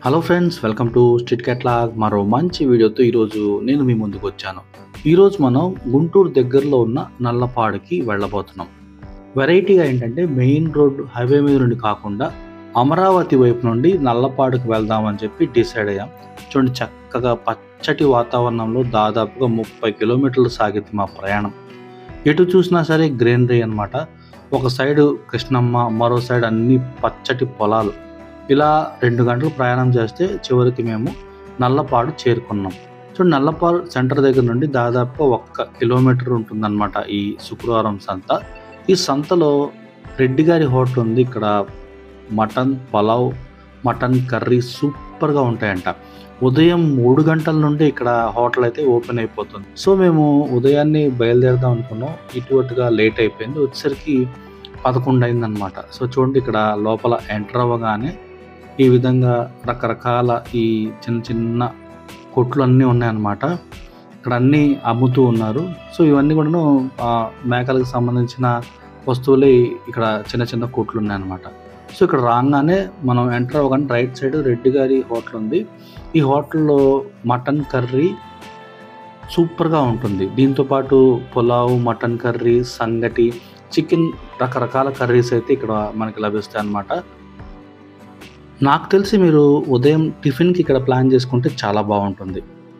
hello friends welcome to street catalogue మరో మంచి వీడియోతో ఈరోజు నేను మీ ముందుకు వచ్చాను ఈరోజు మనం గుంటూరు దగ్గరలో ఉన్న నల్లపాడుకి వెళ్ళబోతున్నాం వెరైటీగా ఏంటంటే మెయిన్ రోడ్ హైవే మీద నుండి కాకుండా అమరావతి వైపు నుండి నల్లపాడుకు వెళ్దామని చెప్పి డిసైడ్ అయ్యాం చూడండి చక్కగా పచ్చటి వాతావరణంలో దాదాపుగా ముప్పై కిలోమీటర్లు సాగింది మా ప్రయాణం ఎటు చూసినా సరే గ్రీనరీ అన్నమాట ఒక సైడ్ కృష్ణమ్మ మరో సైడ్ అన్ని పచ్చటి పొలాలు ఇలా రెండు గంటలు ప్రయాణం చేస్తే చివరికి మేము నల్లపాడు చేరుకున్నాం సో నల్లపాడు సెంటర్ దగ్గర నుండి దాదాపుగా ఒక్క కిలోమీటర్ ఉంటుందన్నమాట ఈ శుక్రవారం సంత ఈ సంతలో రెడ్డి గారి హోటల్ ఉంది ఇక్కడ మటన్ పలావ్ మటన్ కర్రీ సూపర్గా ఉంటాయంట ఉదయం మూడు గంటల నుండి ఇక్కడ హోటల్ అయితే ఓపెన్ అయిపోతుంది సో మేము ఉదయాన్నే బయలుదేరదాం అనుకున్నాం ఇటువంటిగా లేట్ అయిపోయింది వచ్చేసరికి పదకొండు అయిందనమాట సో చూడండి ఇక్కడ లోపల ఎంటర్ అవ్వగానే ఈ విధంగా రకరకాల ఈ చిన్న చిన్న కొట్లు అన్నీ ఉన్నాయన్నమాట ఇక్కడ అన్నీ అమ్ముతూ ఉన్నారు సో ఇవన్నీ కూడాను ఆ, మేకలకు సంబంధించిన వస్తువులే ఇక్కడ చిన్న చిన్న కొట్లు ఉన్నాయన్నమాట సో ఇక్కడ రాగానే మనం ఎంటర్ అవ్వగానే రైట్ సైడ్ రెడ్డి గారి హోటల్ ఉంది ఈ హోటల్లో మటన్ కర్రీ సూపర్గా ఉంటుంది దీంతో పాటు పులావ్ మటన్ కర్రీ సంగటి చికెన్ రకరకాల కర్రీస్ అయితే ఇక్కడ మనకి లభిస్తాయి అన్నమాట నాకు తెలిసి మీరు ఉదయం టిఫిన్కి ఇక్కడ ప్లాన్ చేసుకుంటే చాలా బాగుంటుంది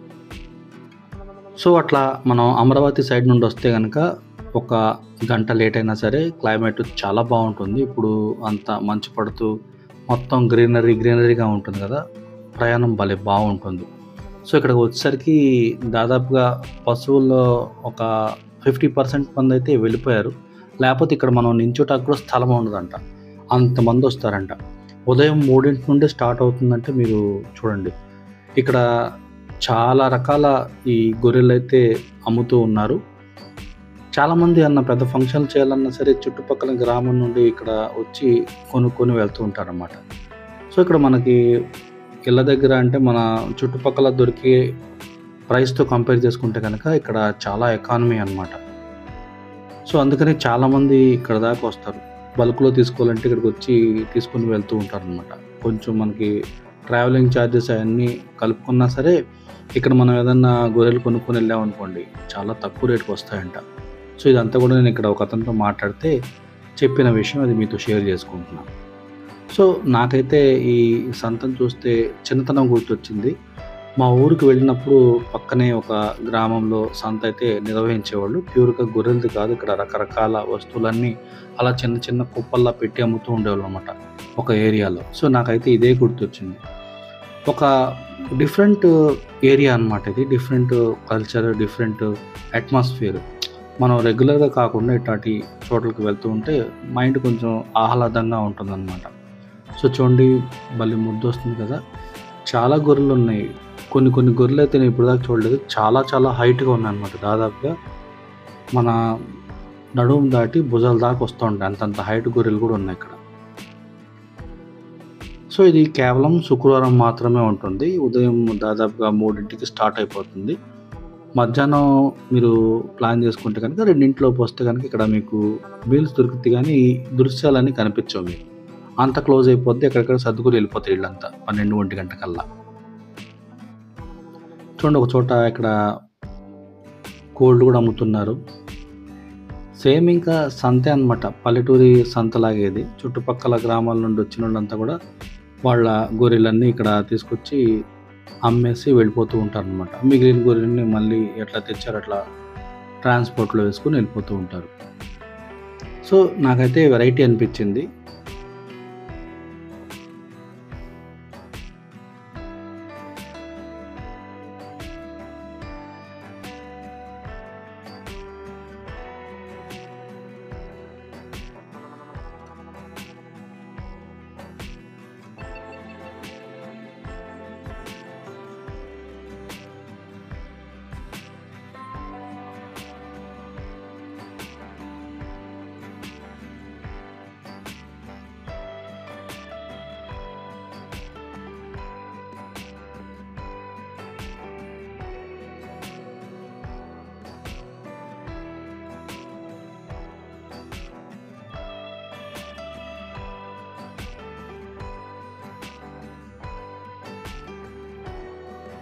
సో అట్లా మనం అమరావతి సైడ్ నుండి వస్తే కనుక ఒక గంట లేట్ అయినా సరే క్లైమేట్ చాలా బాగుంటుంది ఇప్పుడు అంత మంచు పడుతూ మొత్తం గ్రీనరీ గ్రీనరీగా ఉంటుంది కదా ప్రయాణం భలే బాగుంటుంది సో ఇక్కడికి వచ్చేసరికి దాదాపుగా పశువుల్లో ఒక ఫిఫ్టీ పర్సెంట్ మంది అయితే వెళ్ళిపోయారు లేకపోతే ఇక్కడ మనం నించోటానికి కూడా స్థలం ఉండదంట అంతమంది వస్తారంట ఉదయం మూడింటి నుండి స్టార్ట్ అవుతుందంటే మీరు చూడండి ఇక్కడ చాలా రకాల ఈ గొర్రెలు అయితే అమ్ముతూ ఉన్నారు చాలామంది అన్న పెద్ద ఫంక్షన్ చేయాలన్నా సరే చుట్టుపక్కల గ్రామం నుండి ఇక్కడ వచ్చి కొనుక్కొని వెళ్తూ ఉంటారన్నమాట సో ఇక్కడ మనకి ఇళ్ళ దగ్గర అంటే మన చుట్టుపక్కల దొరికే ప్రైస్తో కంపేర్ చేసుకుంటే కనుక ఇక్కడ చాలా ఎకానమీ అన్నమాట సో అందుకని చాలామంది ఇక్కడ దాకా వస్తారు బల్క్లో తీసుకోవాలంటే ఇక్కడికి వచ్చి తీసుకుని వెళ్తూ ఉంటారు అనమాట కొంచెం మనకి ట్రావెలింగ్ ఛార్జెస్ అవన్నీ కలుపుకున్నా సరే ఇక్కడ మనం ఏదన్నా గొర్రెలు కొనుక్కొని వెళ్ళామనుకోండి చాలా తక్కువ రేటుకి వస్తాయంట సో ఇదంతా కూడా నేను ఇక్కడ ఒక అతనితో మాట్లాడితే చెప్పిన విషయం అది మీతో షేర్ చేసుకుంటున్నాను సో నాకైతే ఈ సంతను చూస్తే చిన్నతనం గుర్తొచ్చింది మా ఊరికి వెళ్ళినప్పుడు పక్కనే ఒక గ్రామంలో సంత అయితే నిర్వహించేవాళ్ళు ప్యూర్గా గొర్రెలది కాదు ఇక్కడ రకరకాల వస్తువులన్నీ అలా చిన్న చిన్న కుప్పల్లా పెట్టి అమ్ముతూ ఉండేవాళ్ళు అనమాట ఒక ఏరియాలో సో నాకైతే ఇదే గుర్తొచ్చింది ఒక డిఫరెంట్ ఏరియా అన్నమాట ఇది డిఫరెంట్ కల్చర్ డిఫరెంట్ అట్మాస్ఫియర్ మనం రెగ్యులర్గా కాకుండా ఇట్లాంటి చోట్లకి వెళ్తూ ఉంటే మైండ్ కొంచెం ఆహ్లాదంగా ఉంటుందన్నమాట సో చూడండి భలే ముద్దు వస్తుంది కదా చాలా గొర్రెలు ఉన్నాయి కొన్ని కొన్ని గొర్రెలు అయితే నేను ఇప్పుడు దాకా చూడలేదు చాలా చాలా హైట్గా ఉన్నాయి అనమాట దాదాపుగా మన నడుము దాటి భుజాల దాకా వస్తూ ఉంటాయి అంతంత హైట్ గొర్రెలు కూడా ఉన్నాయి ఇక్కడ సో ఇది కేవలం శుక్రవారం మాత్రమే ఉంటుంది ఉదయం దాదాపుగా మూడింటికి స్టార్ట్ అయిపోతుంది మధ్యాహ్నం మీరు ప్లాన్ చేసుకుంటే కనుక రెండింటిలోపు వస్తే కనుక ఇక్కడ మీకు మీల్స్ దొరుకుతాయి కానీ ఈ దృశ్యాలన్నీ కనిపించవు మీకు అంత క్లోజ్ అయిపోద్ది ఎక్కడెక్కడ సర్దుకుని వెళ్ళిపోతాయి వీళ్ళంతా పన్నెండు ఒంటి గంట కల్లా చూడండి ఒక చోట ఇక్కడ కోల్డ్ కూడా అమ్ముతున్నారు సేమ్ ఇంకా సంతే అనమాట పల్లెటూరి సంతలాగేది చుట్టుపక్కల గ్రామాల నుండి వచ్చిన వాళ్ళంతా కూడా వాళ్ళ గొర్రెలన్నీ ఇక్కడ తీసుకొచ్చి అమ్మేసి వెళ్ళిపోతూ ఉంటారు అనమాట మిగిలిన గొర్రెల్ని మళ్ళీ ఎట్లా తెచ్చారు అట్లా ట్రాన్స్పోర్ట్లో వేసుకుని వెళ్ళిపోతూ ఉంటారు సో నాకైతే వెరైటీ అనిపించింది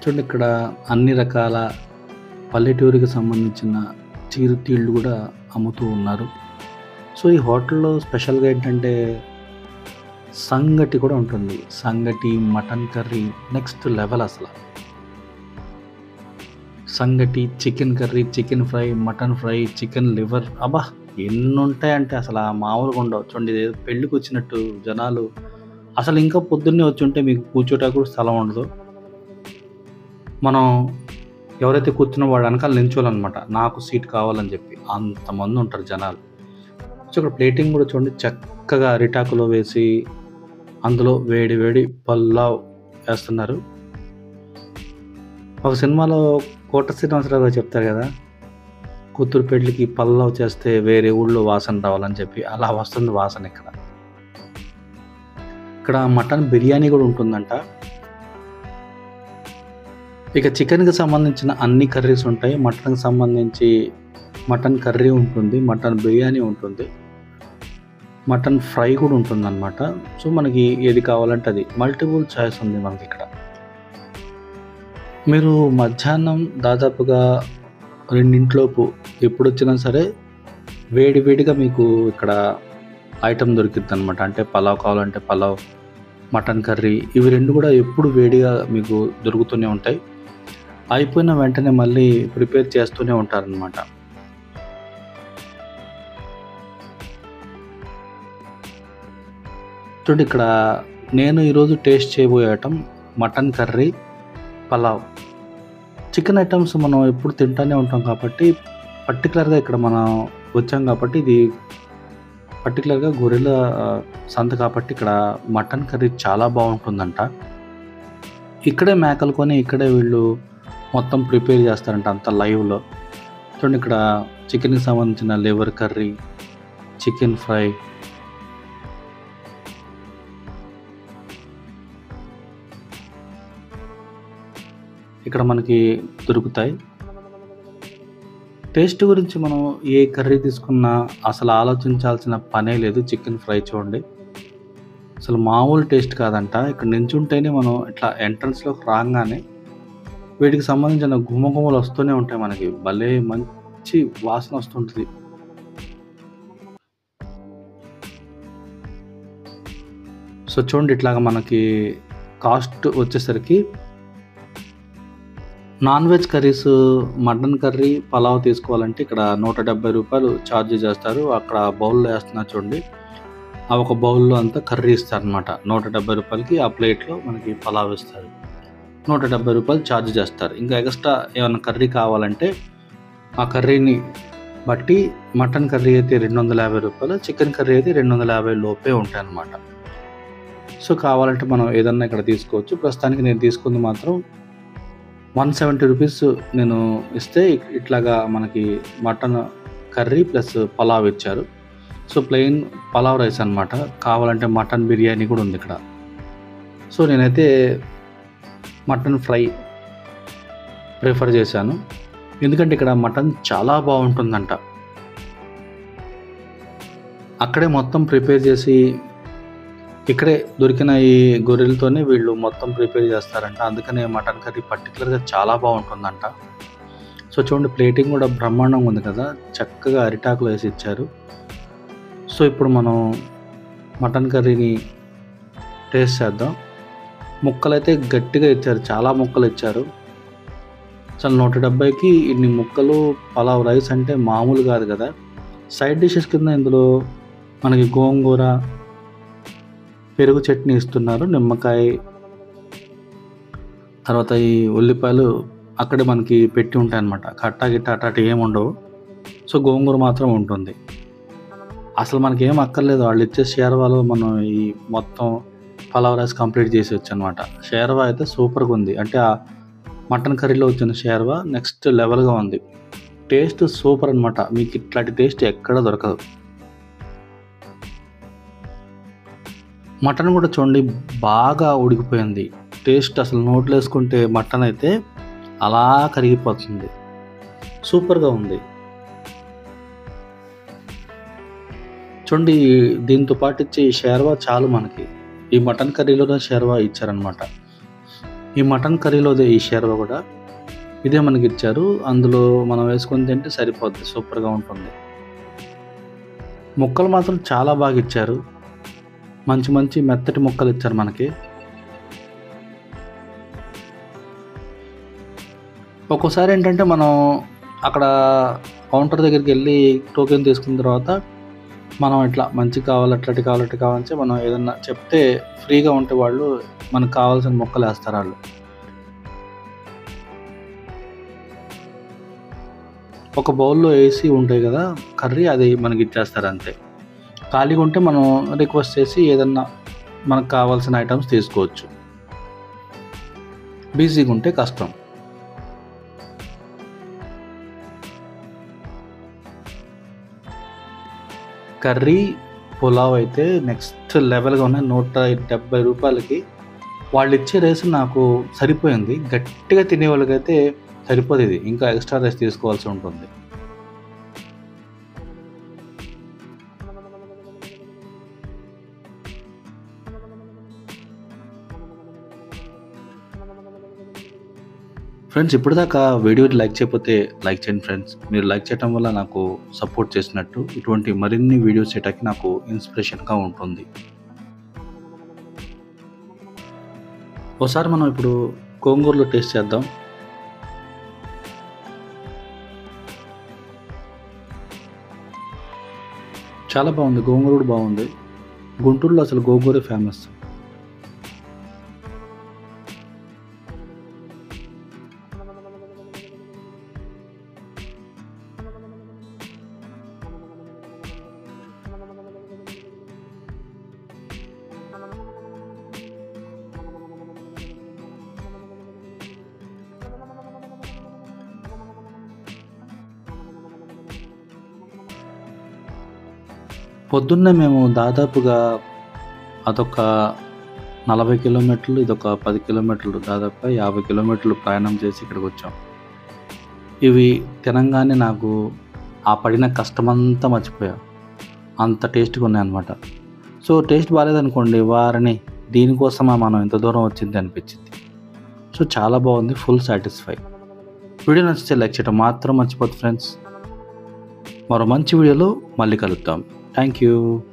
చూడండి ఇక్కడ అన్ని రకాల పల్లెటూరికి సంబంధించిన చిరుతిళ్ళు కూడా అమ్ముతూ ఉన్నారు సో ఈ హోటల్లో స్పెషల్గా ఏంటంటే సంగటి కూడా ఉంటుంది సంగటి మటన్ కర్రీ నెక్స్ట్ లెవెల్ అసలు సంగటి chicken curry chicken fry mutton fry chicken liver అబ్బా ఎన్ని ఉంటాయంటే అసలు ఆ మామూలుగా ఉండవు చూడండి ఇదేదో పెళ్ళికి వచ్చినట్టు జనాలు అసలు ఇంకా పొద్దున్నే వచ్చి ఉంటే మీకు కూర్చోటానికి కూడా స్థలం ఉండదు మనం ఎవరైతే కూర్చున్న వాడు వెనకాల నించోవాలన్నమాట నాకు సీట్ కావాలని చెప్పి అంతమంది ఉంటారు జనాలు సో ఇక్కడ ప్లేటింగ్ కూడా చూడండి చక్కగా అరిటాకులో వేసి అందులో వేడి వేడి పల్లావ్ వేస్తున్నారు ఒక సినిమాలో కోట శ్రీనివాసరావు గారు చెప్తారు కదా కూతురు పెళ్ళికి పల్లావ్ చేస్తే వేరే ఊళ్ళో వాసన రావాలని చెప్పి అలా వస్తుంది వాసన ఇక్కడ ఇక్కడ మటన్ బిర్యానీ కూడా ఉంటుందంట ఇక చికెన్కి సంబంధించిన అన్ని కర్రీస్ ఉంటాయి మటన్కి సంబంధించి మటన్ కర్రీ ఉంటుంది మటన్ బిర్యానీ ఉంటుంది మటన్ ఫ్రై కూడా ఉంటుంది అనమాట సో మనకి ఏది కావాలంటే అది మల్టిపుల్ చాయిస్ ఉంది మనకి ఇక్కడ మీరు మధ్యాహ్నం దాదాపుగా రెండింటిలోపు ఎప్పుడు వచ్చినా సరే వేడి వేడిగా మీకు ఇక్కడ ఐటమ్ దొరికిద్ది అనమాట అంటే పలావ్ కావాలంటే పలావ్ మటన్ కర్రీ ఇవి రెండు కూడా ఎప్పుడు వేడిగా మీకు దొరుకుతూనే ఉంటాయి అయిపోయిన వెంటనే మళ్ళీ ప్రిపేర్ చేస్తూనే ఉంటారనమాట చూడండి ఇక్కడ నేను ఈరోజు టేస్ట్ చేయబోయే item mutton curry pulao chicken items మనం ఎప్పుడు తింటానే ఉంటాం కాబట్టి పర్టికులర్గా ఇక్కడ మనం వచ్చాం కాబట్టి ఇది పర్టికులర్గా గొర్రెల సంత కాబట్టి ఇక్కడ మటన్ కర్రీ చాలా బాగుంటుందంట ఇక్కడే మేకలు కొని ఇక్కడే వీళ్ళు మొత్తం ప్రిపేర్ చేస్తారంట అంత లైవ్లో చూడండి ఇక్కడ చికెన్కి సంబంధించిన లివర్ కర్రీ చికెన్ ఫ్రై ఇక్కడ మనకి దొరుకుతాయి టేస్ట్ గురించి మనం ఏ కర్రీ తీసుకున్నా అసలు ఆలోచించాల్సిన పనే లేదు చికెన్ ఫ్రై చూడండి అసలు మామూలు టేస్ట్ కాదంట ఇక్కడ నించుంటేనే మనం ఇట్లా ఎంట్రన్స్లోకి రాగానే వీటికి సంబంధించిన గుమగుమలు వస్తూనే ఉంటాయి మనకి భలే మంచి వాసన వస్తుంటుంది సో చూడండి ఇట్లాగా మనకి కాస్ట్ వచ్చేసరికి non veg curries mutton curry pulao తీసుకోవాలంటే ఇక్కడ నూట డెబ్బై రూపాయలు ఛార్జ్ చేస్తారు అక్కడ బౌల్లో వేస్తున్నారు చూడండి ఆ ఒక బౌల్లో అంతా కర్రీ ఇస్తారు అనమాట నూట డెబ్బై రూపాయలకి ఆ ప్లేట్లో మనకి పలావ్ ఇస్తారు నూట డెబ్బై రూపాయలు ఛార్జ్ చేస్తారు ఇంకా ఎక్స్ట్రా ఏమైనా కర్రీ కావాలంటే ఆ కర్రీని బట్టి మటన్ కర్రీ అయితే రెండు వందల యాభై రూపాయలు చికెన్ కర్రీ అయితే రెండు వందల యాభై లోపే ఉంటాయి అన్నమాట సో కావాలంటే మనం ఏదన్నా ఇక్కడ తీసుకోవచ్చు ప్రస్తుతానికి నేను తీసుకుంది మాత్రం వన్ సెవెంటీ రూపీస్ నేను ఇస్తే ఇట్లాగా మనకి మటన్ కర్రీ ప్లస్ పలావ్ ఇచ్చారు సో ప్లెయిన్ పలావ్ రైస్ అనమాట కావాలంటే మటన్ బిర్యానీ కూడా ఉంది ఇక్కడ సో నేనైతే మటన్ ఫ్రై ప్రిఫర్ చేశాను ఎందుకంటే ఇక్కడ మటన్ చాలా బాగుంటుందంట అక్కడే మొత్తం ప్రిపేర్ చేసి ఇక్కడే దొరికిన ఈ గొర్రెలతోనే వీళ్ళు మొత్తం ప్రిపేర్ చేస్తారంట అందుకనే మటన్ కర్రీ పర్టికులర్గా చాలా బాగుంటుందంట సో చూడండి ప్లేటింగ్ కూడా బ్రహ్మాండంగా ఉంది కదా చక్కగా అరిటాకులు వేసి ఇచ్చారు సో ఇప్పుడు మనం మటన్ కర్రీని టేస్ట్ చేద్దాం ముక్కలు అయితే గట్టిగా ఇచ్చారు చాలా ముక్కలు ఇచ్చారు అసలు నూట డెబ్బైకి ఇన్ని ముక్కలు పలావ్ రైస్ అంటే మామూలు కాదు కదా సైడ్ డిషెస్ కింద ఇందులో మనకి గోంగూర పెరుగు చట్నీ ఇస్తున్నారు నిమ్మకాయ తర్వాత ఈ ఉల్లిపాయలు అక్కడే మనకి పెట్టి ఉంటాయి అన్నమాట కట్టా గిట్ట అటాటి ఏమి ఉండవు సో గోంగూర మాత్రం ఉంటుంది అసలు మనకి ఏం అక్కర్లేదు వాళ్ళు ఇచ్చే షేర్వాలో మనం ఈ మొత్తం పలావ్ రైస్ కంప్లీట్ చేసి అనమాట షేర్వా అయితే సూపర్గా ఉంది అంటే ఆ మటన్ కర్రీలో వచ్చిన షేర్వా నెక్స్ట్ లెవెల్గా ఉంది టేస్ట్ సూపర్ అనమాట మీకు ఇట్లాంటి టేస్ట్ ఎక్కడ దొరకదు మటన్ కూడా చూడండి బాగా ఉడికిపోయింది టేస్ట్ అసలు నోట్లో వేసుకుంటే మటన్ అయితే అలా కరిగిపోతుంది సూపర్గా ఉంది చూడండి దీంతో పాటు ఇచ్చే ఈ షేర్వా చాలు మనకి ఈ మటన్ కర్రీలోనే షేర్వా ఇచ్చారనమాట ఈ మటన్ కర్రీలోదే ఈ షేర్వా కూడా ఇదే మనకి ఇచ్చారు అందులో మనం వేసుకొని తింటే సరిపోద్ది సూపర్గా ఉంటుంది ముక్కలు మాత్రం చాలా బాగా ఇచ్చారు మంచి మంచి మెత్తటి ముక్కలు ఇచ్చారు మనకి ఒక్కోసారి ఏంటంటే మనం అక్కడ కౌంటర్ దగ్గరికి వెళ్ళి టోకెన్ తీసుకున్న తర్వాత మనం ఇట్లా మంచి కావాలి అట్లాంటి కావాలి అట్లా కావాలంటే మనం ఏదన్నా చెప్తే ఫ్రీగా ఉంటే వాళ్ళు మనకు కావాల్సిన మొక్కలు వేస్తారు వాళ్ళు ఒక బౌల్లో వేసి ఉంటాయి కదా కర్రీ అది మనకి ఇచ్చేస్తారు అంతే ఖాళీగా ఉంటే మనం రిక్వెస్ట్ చేసి ఏదన్నా మనకు కావాల్సిన ఐటమ్స్ తీసుకోవచ్చు బిజీగా ఉంటే కష్టం కర్రీ పులావ్ అయితే నెక్స్ట్ లెవెల్గా ఉన్నాయి నూట డెబ్బై రూపాయలకి వాళ్ళు ఇచ్చే రైస్ నాకు సరిపోయింది గట్టిగా తినే వాళ్ళకైతే సరిపోదు ఇది ఇంకా ఎక్స్ట్రా రైస్ తీసుకోవాల్సి ఉంటుంది ఫ్రెండ్స్ ఇప్పటిదాకా వీడియో లైక్ చేయకపోతే లైక్ చేయండి ఫ్రెండ్స్ మీరు లైక్ చేయడం వల్ల నాకు సపోర్ట్ చేసినట్టు ఇటువంటి మరిన్ని వీడియోస్ చేయడానికి నాకు ఇన్స్పిరేషన్గా ఉంటుంది ఒకసారి మనం ఇప్పుడు గోంగూరలో టేస్ట్ చేద్దాం చాలా బాగుంది గోంగూర కూడా బాగుంది గుంటూరులో అసలు గోంగూరే ఫేమస్ పొద్దున్నే మేము దాదాపుగా అదొక నలభై కిలోమీటర్లు ఇదొక పది కిలోమీటర్లు దాదాపుగా యాభై కిలోమీటర్లు ప్రయాణం చేసి ఇక్కడికి వచ్చాం ఇవి తినంగానే నాకు ఆ పడిన కష్టమంతా మర్చిపోయా అంత టేస్ట్గా ఉన్నాయన్నమాట సో టేస్ట్ బాగాలేదనుకోండి వారిని దీనికోసమా మనం ఇంత దూరం వచ్చింది అనిపించింది సో చాలా బాగుంది ఫుల్ సాటిస్ఫై వీడియో నచ్చితే లైక్ చేయడం మాత్రం మర్చిపోద్దు ఫ్రెండ్స్ మరో మంచి వీడియోలో మళ్ళీ కలుద్దాం థ్యాంక్ యూ